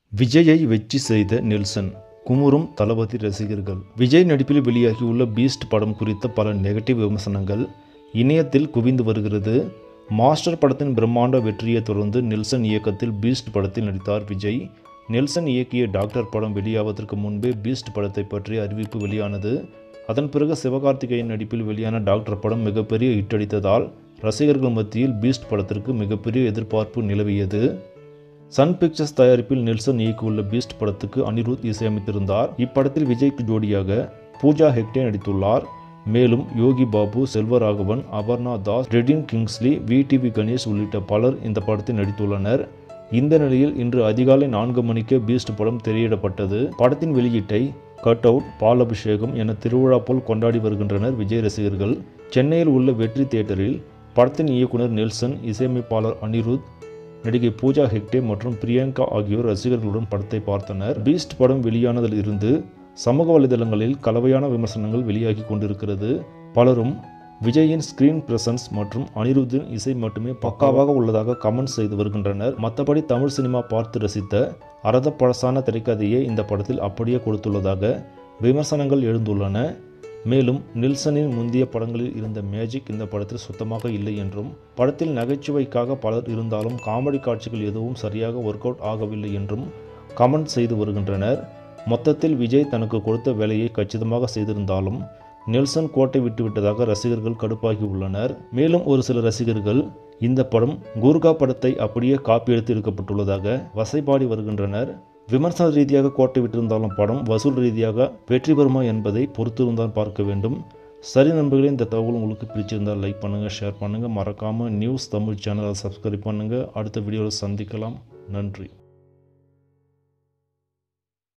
விஜயை வெற்றி செய்த நெல்சன் குமுறும் தளபதி ரசிகர்கள் விஜய் நடிப்பில் வெளியாகியுள்ள பீஸ்ட் படம் குறித்த பல நெகட்டிவ் விமர்சனங்கள் இணையத்தில் குவிந்து வருகிறது மாஸ்டர் படத்தின் பிரம்மாண்ட வெற்றியை தொடர்ந்து நெல்சன் இயக்கத்தில் பீஸ்ட் படத்தில் நடித்தார் விஜய் நெல்சன் இயக்கிய டாக்டர் படம் வெளியாவதற்கு முன்பே பீஸ்ட் படத்தை பற்றிய அறிவிப்பு வெளியானது அதன் பிறகு சிவகார்த்திகேயன் நடிப்பில் வெளியான டாக்டர் படம் மிகப்பெரிய ஹிட்டடித்ததால் ரசிகர்கள் மத்தியில் பீஸ்ட் படத்திற்கு மிகப்பெரிய எதிர்பார்ப்பு நிலவியது சன் பிக்சர்ஸ் தயாரிப்பில் நெல்சன் இயக்கியுள்ள பீஸ்ட் படத்துக்கு அனிருத் இசையமைத்திருந்தார் இப்படத்தில் விஜய்க்கு ஜோடியாக பூஜா ஹெக்டே நடித்துள்ளார் மேலும் யோகி பாபு செல்வராகவன் அபர்ணா தாஸ் ரெடின் கிங்ஸ்லி விடிவி கணேஷ் உள்ளிட்ட பலர் இந்த படத்தில் நடித்துள்ளனர் இந்த நிலையில் இன்று அதிகாலை நான்கு மணிக்கு பீஸ்ட் படம் திரையிடப்பட்டது படத்தின் வெளியீட்டை கட் அவுட் பால் அபிஷேகம் என திருவிழா போல் கொண்டாடி வருகின்றனர் விஜய் ரசிகர்கள் சென்னையில் உள்ள வெற்றி தியேட்டரில் படத்தின் இயக்குனர் நெல்சன் இசையமைப்பாளர் அனிருத் நடிகை பூஜா ஹெக்டே மற்றும் பிரியங்கா ஆகியோர் ரசிகர்களுடன் படத்தை பார்த்தனர் பீஸ்ட் படம் வெளியானதில் இருந்து சமூக வலைதளங்களில் கலவையான விமர்சனங்கள் வெளியாகி கொண்டிருக்கிறது பலரும் விஜயின் ஸ்கிரீன் பிரசன்ஸ் மற்றும் அனிருத்தின் இசை மட்டுமே பக்காவாக உள்ளதாக கமெண்ட் செய்து வருகின்றனர் மற்றபடி தமிழ் சினிமா பார்த்து ரசித்த அரத பழசான திரைக்கதையை இந்த படத்தில் அப்படியே கொடுத்துள்ளதாக விமர்சனங்கள் எழுந்துள்ளன மேலும் நில்சனின் முந்தைய படங்களில் இருந்த மேஜிக் இந்த படத்தில் சுத்தமாக இல்லை என்றும் படத்தில் நகைச்சுவைக்காக பலர் இருந்தாலும் காமெடி காட்சிகள் எதுவும் சரியாக ஒர்க் அவுட் ஆகவில்லை என்றும் கமெண்ட் செய்து வருகின்றனர் மொத்தத்தில் விஜய் தனக்கு கொடுத்த வேலையை கச்சிதமாக செய்திருந்தாலும் நெல்சன் கோட்டை விட்டுவிட்டதாக ரசிகர்கள் கடுப்பாகி உள்ளனர் மேலும் ஒரு சில ரசிகர்கள் இந்த படம் கூர்கா படத்தை அப்படியே காப்பி எடுத்து எடுக்கப்பட்டுள்ளதாக வசைபாடி வருகின்றனர் விமர்சன ரீதியாக கோட்டை விட்டிருந்தாலும் படம் வசூல் ரீதியாக வெற்றி பெறுமா என்பதை பொறுத்திருந்தால் பார்க்க வேண்டும் சரி நண்பர்களே இந்த தகவல் உங்களுக்கு பிடிச்சிருந்தால் லைக் பண்ணுங்கள் ஷேர் பண்ணுங்கள் மறக்காமல் நியூஸ் தமிழ் சேனலை சப்ஸ்கிரைப் பண்ணுங்கள் அடுத்த வீடியோவில் சந்திக்கலாம் நன்றி